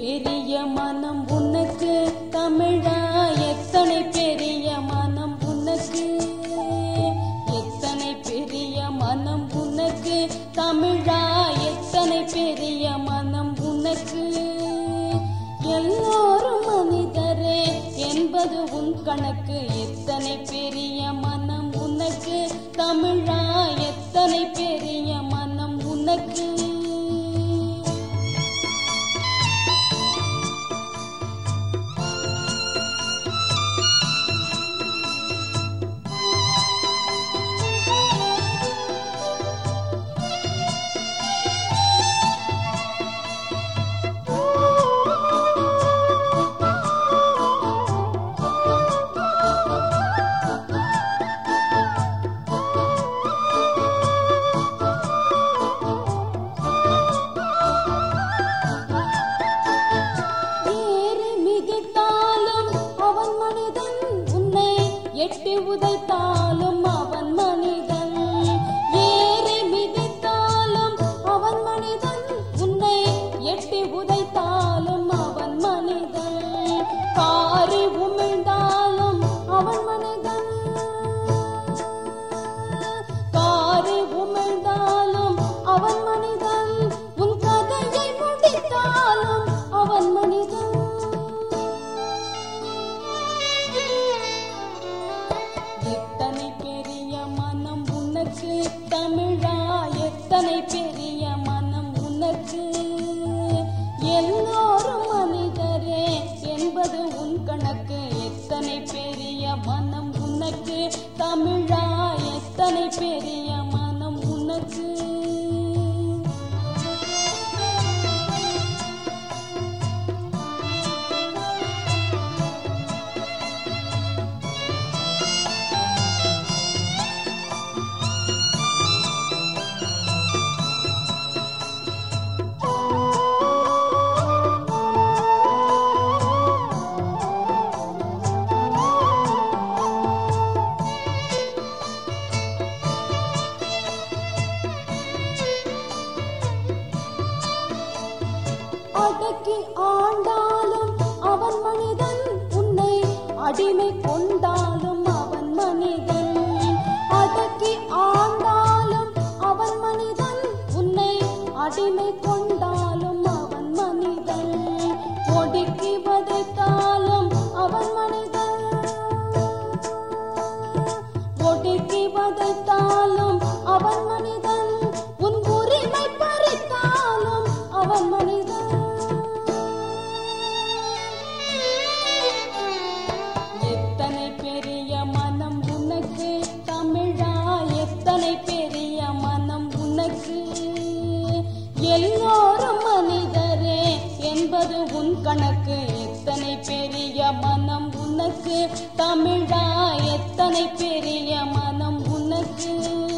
பெரிய மனம் உனக்கு தமிழா எத்தனை பெரிய மனம் உனக்கு எத்தனை பெரிய மனம் உனக்கு தமிழா எத்தனை பெரிய மனம் உனக்கு எல்லோரும் மனிதரே என்பது உன் கணக்கு எத்தனை பெரிய மனம் உனக்கு தமிழா எத்தனை பெரிய மனம் உனக்கு ஏறி மிதித்தாலும் அவன் மனிதன் உன்னை எட்டி உதைத்தாலும் அவன் மனிதன் ஏறி மிதித்தாலும் அவன் மனிதன் உன்னை எட்டி உதைத்தாலும் அவன் மனிதன் காரி உமிழ்ந்தாலும் அவன் மனிதன் காரி உமிழ்ந்தாலும் அவன் மனிதன் உன் கதையை முடித்தாலும் அவன் மனிதன் எத்தனை பெரிய மனம் உனக்கு தமிழா எத்தனை பெரிய மனம் உனக்கு எல்லோரும் மனிதரே என்பது உன் கணக்கு எத்தனை பெரிய மனம் உனக்கு தமிழா எத்தனை பெரிய மனம் உனக்கு அடக்கி ஆண்டாலும் அவன் மனிதன் உன்னை அடிமை கொண்டாலும் அவன் மனிதன் அடக்கி ஆண்டாலும் அவன் மனிதன் உன்னை அடிமை கொண்டாலும் அவன் மனிதன் ஒடுக்கி வதைத்தாலும் அவன் மனிதன் ஒடுக்கி வதைத்தாலும் அவன் மனிதன் உன் உரிமை பறித்தாலும் அவன் மனிதன் எத்தனை பெரிய மனம் உனக்கு தமிழா எத்தனை பெரிய மனம் உனக்கு எல்லோரும் மனிதரே என்பது உன் கணக்கு எத்தனை பெரிய மனம் உனக்கு தமிழா எத்தனை பெரிய மனம் உனக்கு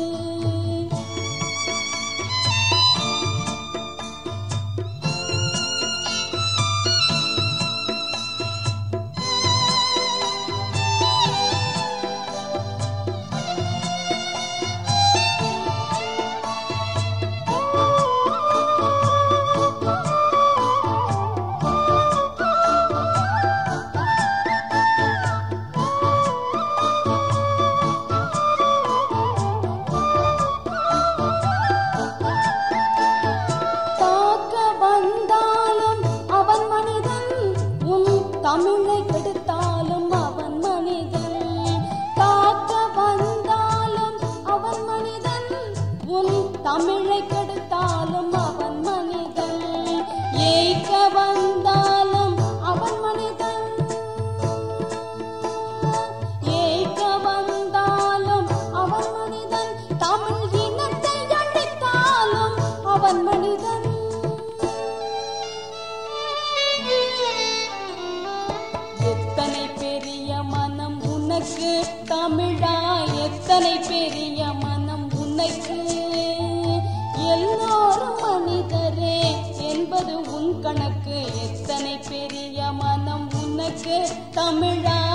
தாக்க வந்தாலும் அவன் மனிதன் உன் தமிழை கெடுத்தாலும் அவன் மனிதன் தாக்க வந்தாலும் அவன் மனிதன் உன் தமிழை கெடுத்தாலும் அவன் மனிதன் ஏய்க்க வந்தாலும் அவன் மனிதன் ஏய்க்க வந்தாலும் அவன் மனிதன் தமிழ் இனத்தை அழித்தாலும் அவன் மனிதன் எத்தனை பெரிய மனம் உனக்கு தமிழா எத்தனை பெரிய மனம் உனக்கு எல்லோரும் மனிதரே என்பது உன் கணக்கு எத்தனை பெரிய மனம் உனக்கு தமிழா